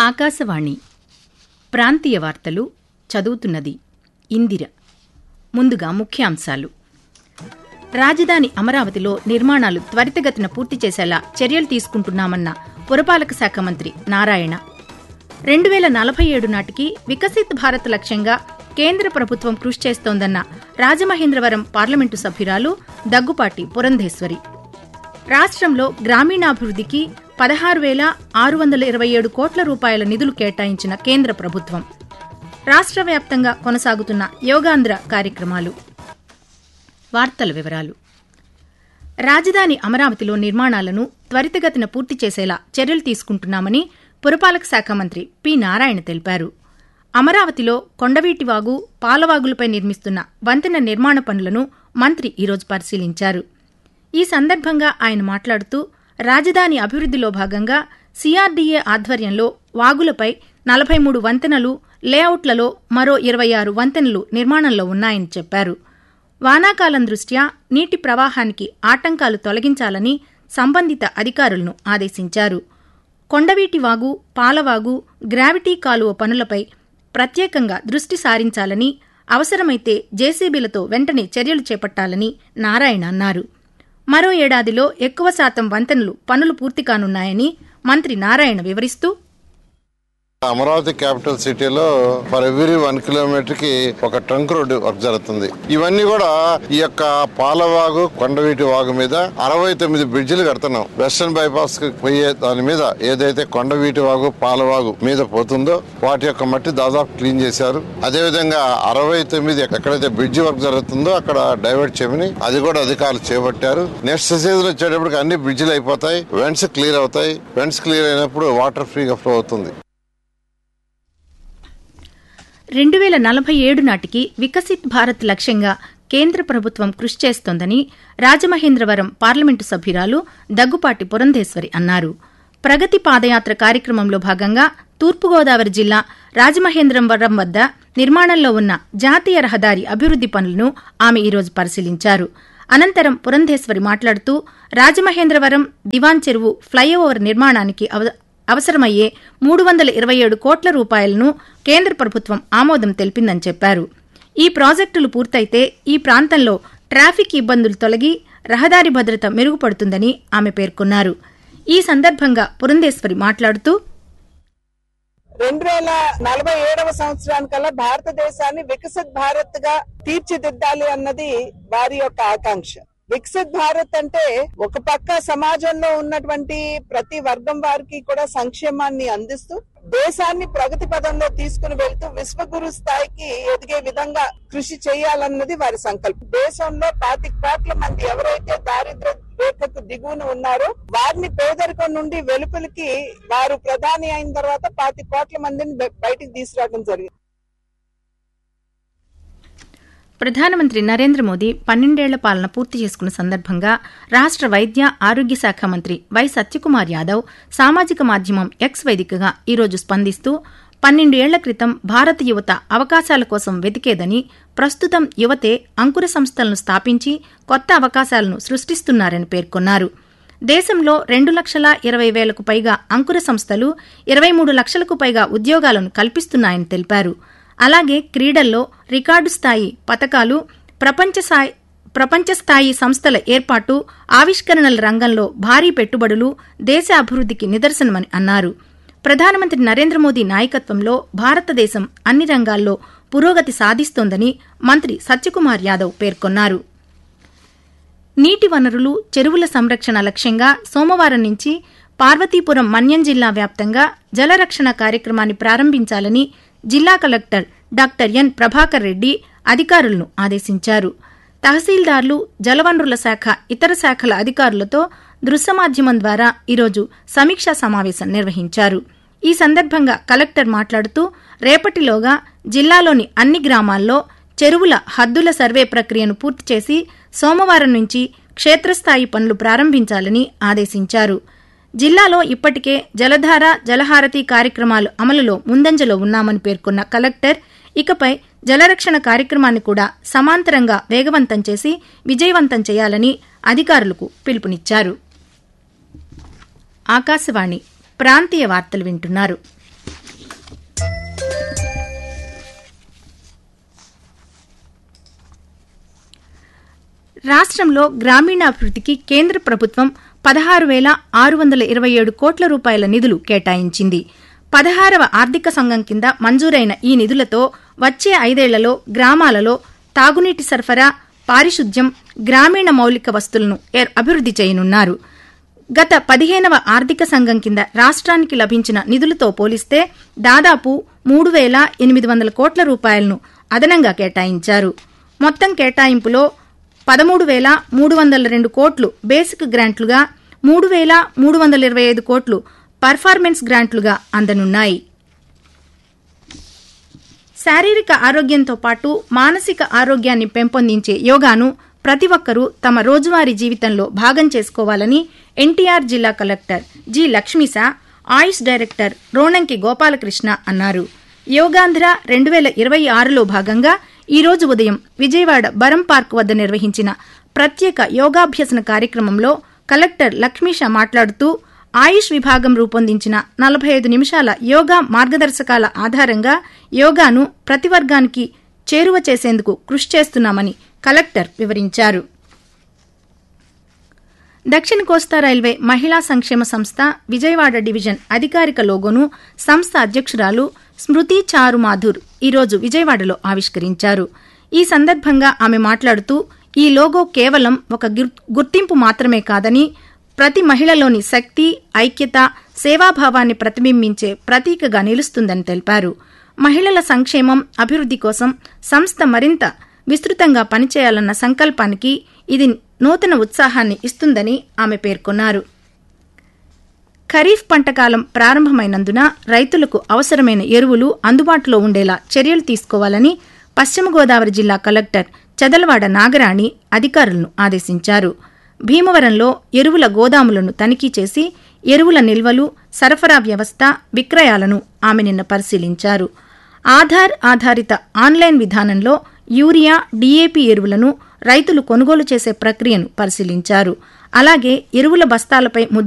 ఆకాశవాణి ప్రాంతీయ వార్తలు చదువుతున్నది ఇందిర ముందుగా ముఖ్యాంశాలు రాజధాని అమరావతిలో నిర్మాణాలు త్వరితగతిన పూర్తి చేసేలా చర్యలు తీసుకుంటున్నామన్న పురపాలక శాఖ మంత్రి నారాయణ రెండు వేల నలభై ఏడు నాటికి వికసిత్ భారత్ లక్ష్యంగా కేంద్ర ప్రభుత్వం కృషి చేస్తోందన్న రాజమహేంద్రవరం పార్లమెంటు సభ్యురాలు దగ్గుపాటి పురంధేశ్వరి రాష్ట్రంలో గ్రామీణాభివృద్ధికి పదహారు వేల ఆరు వందల ఇరవై ఏడు కోట్ల రూపాయల నిధులు కేటాయించిన కేంద్ర ప్రభుత్వం రాష్ట్ర వ్యాప్తంగా కొనసాగుతున్న యోగాంధ్ర కార్యక్రమాలు వార్తల వివరాలు రాజధాని అమరావతిలో నిర్మాణాలను త్వరితగతిన పూర్తి చేసేలా చర్యలు తీసుకుంటున్నామని పురపాలక శాఖ మంత్రి పి నారాయణ తెలిపారు అమరావతిలో కొండవీటివాగు పాలవాగులపై నిర్మిస్తున్న వంతెన నిర్మాణ పనులను మంత్రి ఈరోజు పరిశీలించారు ఈ సందర్భంగా ఆయన మాట్లాడుతూ రాజధాని అభివృద్దిలో భాగంగా సిఆర్డీఏ ఆధ్వర్యంలో వాగులపై నలభై మూడు వంతెనలు లేఅవుట్లలో మరో ఇరవై ఆరు వంతెనలు నిర్మాణంలో ఉన్నాయని చెప్పారు వానాకాలం దృష్ట్యా నీటి ప్రవాహానికి ఆటంకాలు తొలగించాలని సంబంధిత అధికారులను ఆదేశించారు కొండవీటి వాగు పాలవాగు గ్రావిటీ కాలువ పనులపై ప్రత్యేకంగా దృష్టి సారించాలని అవసరమైతే జేసీబీలతో వెంటనే చర్యలు చేపట్టాలని నారాయణ అన్నారు మరో ఏడాదిలో ఎక్కువ శాతం వంతెనలు పనులు పూర్తి కానున్నాయని మంత్రి నారాయణ వివరిస్తూ అమరావతి క్యాపిటల్ సిటీలో ఫర్ ఎవ్రీ వన్ కిలోమీటర్ కి ఒక ట్రంక్ రోడ్డు వర్క్ జరుగుతుంది ఇవన్నీ కూడా ఈ యొక్క పాలవాగు కొండవీటి వాగు మీద అరవై తొమ్మిది బ్రిడ్జిలు కడుతున్నాం వెస్టర్న్ బైపాస్ కి పోయే దాని మీద ఏదైతే కొండవీటి వాగు పాలవాగు మీద పోతుందో వాటి యొక్క మట్టి దాదాపు క్లీన్ చేశారు అదే విధంగా అరవై తొమ్మిది ఎక్కడైతే బ్రిడ్జి వర్క్ జరుగుతుందో అక్కడ డైవర్ట్ చేయమని అది కూడా అధికారులు చేపట్టారు నెక్స్ట్ సీజన్ వచ్చేటప్పటికి అన్ని బ్రిడ్జిలు అయిపోతాయి వెంట్స్ క్లియర్ అవుతాయి వెంట్స్ క్లియర్ అయినప్పుడు వాటర్ ఫ్రీగా ఫ్లో అవుతుంది రెండు వేల నలభై ఏడు నాటికి వికసిత్ భారత్ లక్ష్యంగా కేంద్ర ప్రభుత్వం కృషి చేస్తోందని రాజమహేంద్రవరం పార్లమెంటు సభ్యురాలు దగ్గుపాటి పురంధేశ్వరి అన్నారు ప్రగతి పాదయాత్ర కార్యక్రమంలో భాగంగా తూర్పుగోదావరి జిల్లా రాజమహేంద్రవరం వద్ద నిర్మాణంలో ఉన్న జాతీయ రహదారి అభివృద్ది పనులను ఆమె ఈరోజు పరిశీలించారు అనంతరం పురంధేశ్వరి మాట్లాడుతూ రాజమహేంద్రవరం దివాన్ చెరువు ఫ్లైఓవర్ నిర్మాణానికి అవసరమయ్యే మూడు వందల ఇరవై ఏడు కోట్ల రూపాయలను కేంద్ర ప్రభుత్వం ఆమోదం తెలిపిందని చెప్పారు ఈ ప్రాజెక్టులు పూర్తయితే ఈ ప్రాంతంలో ట్రాఫిక్ ఇబ్బందులు తొలగి రహదారి భద్రత మెరుగుపడుతుందని ఆమె పేర్కొన్నారు ఈ సందర్భంగా పురంధేశ్వరి మాట్లాడుతూ రెండు వేల నలభై ఏడవ సంవత్సరానికల్లా భారతదేశాన్ని వికసిత్ భారత్ గా తీర్చిదిద్దాలి అన్నది వారి యొక్క ఆకాంక్ష వికసిత్ భారత్ అంటే ఒక పక్క సమాజంలో ఉన్నటువంటి ప్రతి వర్గం వారికి కూడా సంక్షేమాన్ని అందిస్తూ దేశాన్ని ప్రగతి పదంలో తీసుకుని వెళ్తూ విశ్వగురు స్థాయికి ఎదిగే విధంగా కృషి చేయాలన్నది వారి సంకల్పం దేశంలో పాతి కోట్ల మంది ఎవరైతే దారిద్ర రేఖకు దిగువన ఉన్నారో వారిని పేదరికం నుండి వెలుపలికి వారు ప్రధాని అయిన తర్వాత పాతి కోట్ల మందిని బయటికి తీసుకురావడం జరిగింది ప్రధానమంత్రి నరేంద్ర మోదీ పన్నెండేళ్ల పాలన పూర్తి చేసుకున్న సందర్భంగా రాష్ట వైద్య ఆరోగ్య శాఖ మంత్రి వై సత్యకుమార్ యాదవ్ సామాజిక మాధ్యమం ఎక్స్ వేదికగా ఈరోజు స్పందిస్తూ పన్నెండు ఏళ్ల క్రితం భారత యువత అవకాశాల కోసం వెతికేదని ప్రస్తుతం యువతే అంకుర సంస్థలను స్థాపించి కొత్త అవకాశాలను సృష్టిస్తున్నారని పేర్కొన్నారు దేశంలో రెండు లక్షల ఇరవై వేలకు పైగా అంకుర సంస్థలు ఇరవై మూడు లక్షలకు పైగా ఉద్యోగాలను కల్పిస్తున్నాయని తెలిపారు అలాగే క్రీడల్లో రికార్డు స్థాయి పథకాలు ప్రపంచ ప్రపంచ స్థాయి సంస్థల ఏర్పాటు ఆవిష్కరణల రంగంలో భారీ పెట్టుబడులు దేశ అభివృద్ధికి నిదర్శనమని అన్నారు ప్రధానమంత్రి నరేంద్ర మోదీ నాయకత్వంలో భారతదేశం అన్ని రంగాల్లో పురోగతి సాధిస్తోందని మంత్రి సత్యకుమార్ యాదవ్ పేర్కొన్నారు నీటి వనరులు చెరువుల సంరక్షణ లక్ష్యంగా సోమవారం నుంచి పార్వతీపురం మన్యం జిల్లా వ్యాప్తంగా జలరక్షణ కార్యక్రమాన్ని ప్రారంభించాలని జిల్లా collector doctor N Prabhakar Reddy అధికారులను ఆదేశించారు తహసీల్దార్లు జలవనరుల శాఖ ఇతర శాఖల అధికారులతో దృశ్యమాధ్యమం ద్వారా ఈరోజు సమీక్షా సమావేశం నిర్వహించారు ఈ సందర్భంగా కలెక్టర్ మాట్లాడుతూ రేపటిలోగా జిల్లాలోని అన్ని గ్రామాల్లో చెరువుల హద్దుల సర్వే ప్రక్రియను పూర్తి చేసి సోమవారం నుంచి క్షేత్రస్థాయి పనులు ప్రారంభించాలని ఆదేశించారు జిల్లాలో ఇప్పటికే జలధార జలహారతి కార్యక్రమాలు అమలులో ముందంజలో ఉన్నామని పేర్కొన్న కలెక్టర్ ఇకపై జలరక్షణ కార్యక్రమాన్ని కూడా సమాంతరంగా వేగవంతం చేసి విజయవంతం చేయాలని అధికారులకు పిలుపునిచ్చారు ఆకాశవాణి ప్రాంతీయ వార్తలు వింటున్నారు రాష్ట్రంలో గ్రామీణాభివృద్ధికి కేంద్ర ప్రభుత్వం పదహారు వేల ఆరు వందల ఇరవై ఏడు కోట్ల రూపాయల నిధులు కేటాయించింది పదహారవ ఆర్థిక సంఘం కింద మంజూరైన ఈ నిధులతో వచ్చే ఐదేళ్లలో గ్రామాలలో తాగునీటి సరఫరా పారిశుద్ధ్యం గ్రామీణ మౌలిక వస్తువులను ఏర్- అభివృద్ది చేయనున్నారు గత పదిహేనవ ఆర్థిక సంఘం కింద రాష్ట్రానికి లభించిన నిధులతో పోలిస్తే దాదాపు మూడు వేల ఎనిమిది వందల కోట్ల రూపాయలను అదనంగా కేటాయించారు మొత్తం కేటాయింపులో పదమూడు వేల మూడు వందల రెండు కోట్లు బేసిక్ గ్రాంట్లుగా మూడు వేల మూడు వందల ఇరవై ఐదు కోట్లు పర్ఫార్మెన్స్ గ్రాంట్లుగా అందనున్నాయి శారీరక ఆరోగ్యంతో పాటు మానసిక ఆరోగ్యాన్ని పెంపొందించే యోగాను ప్రతి ఒక్కరూ తమ రోజువారీ జీవితంలో భాగం చేసుకోవాలని ఎన్టీఆర్ జిల్లా collector G Lakshmisha Ayush director Ronanki Gopalakrishna అన్నారు యోగాంధ్ర రెండు వేల ఇరవై ఆరులో భాగంగా ఈ రోజు ఉదయం విజయవాడ బరం పార్క్ వద్ద నిర్వహించిన ప్రత్యేక యోగాభ్యసన కార్యక్రమంలో కలెక్టర్ లక్ష్మీష మాట్లాడుతూ ఆయుష్ విభాగం రూపొందించిన నలభై ఐదు నిమిషాల యోగా మార్గదర్శకాల ఆధారంగా యోగాను ప్రతి వర్గానికి చేరువ చేసేందుకు కృషి చేస్తున్నామని కలెక్టర్ వివరించారు దక్షిణ కోస్తా రైల్వే మహిళా సంక్షేమ సంస్థ విజయవాడ డివిజన్ అధికారిక లోగోను సంస్థ అధ్యక్షురాలు స్మృతి చారు మాధుర్ ఈరోజు విజయవాడలో ఆవిష్కరించారు ఈ సందర్భంగా ఆమె మాట్లాడుతూ ఈ లోగో కేవలం ఒక గుర్- గుర్తింపు మాత్రమే కాదని ప్రతి మహిళలోని శక్తి ఐక్యత సేవాభావాన్ని ప్రతిబింబించే ప్రతీకగా నిలుస్తుందని తెలిపారు మహిళల సంక్షేమం అభివృద్ది కోసం సంస్థ మరింత విస్తృతంగా పనిచేయాలన్న సంకల్పానికి ఇది నూతన ఉత్సాహాన్ని ఇస్తుందని ఆమె పేర్కొన్నారు ఖరీఫ్ పంటకాలం ప్రారంభమైనందున రైతులకు అవసరమైన ఎరువులు అందుబాటులో ఉండేలా చర్యలు తీసుకోవాలని పశ్చిమ గోదావరి జిల్లా కలెక్టర్ చదలవాడ నాగరాణి అధికారులను ఆదేశించారు భీమవరంలో ఎరువుల గోదాములను తనిఖీ చేసి ఎరువుల నిల్వలు సరఫరా వ్యవస్థ విక్రయాలను ఆమె నిన్న పరిశీలించారు ఆధార్ ఆధారిత ఆన్లైన్ విధానంలో యూరియా డీఏపీ ఎరువులను రైతులు కొనుగోలు చేసే ప్రక్రియను పరిశీలించారు అలాగే ఎరువుల బస్తాలపై ముద్ర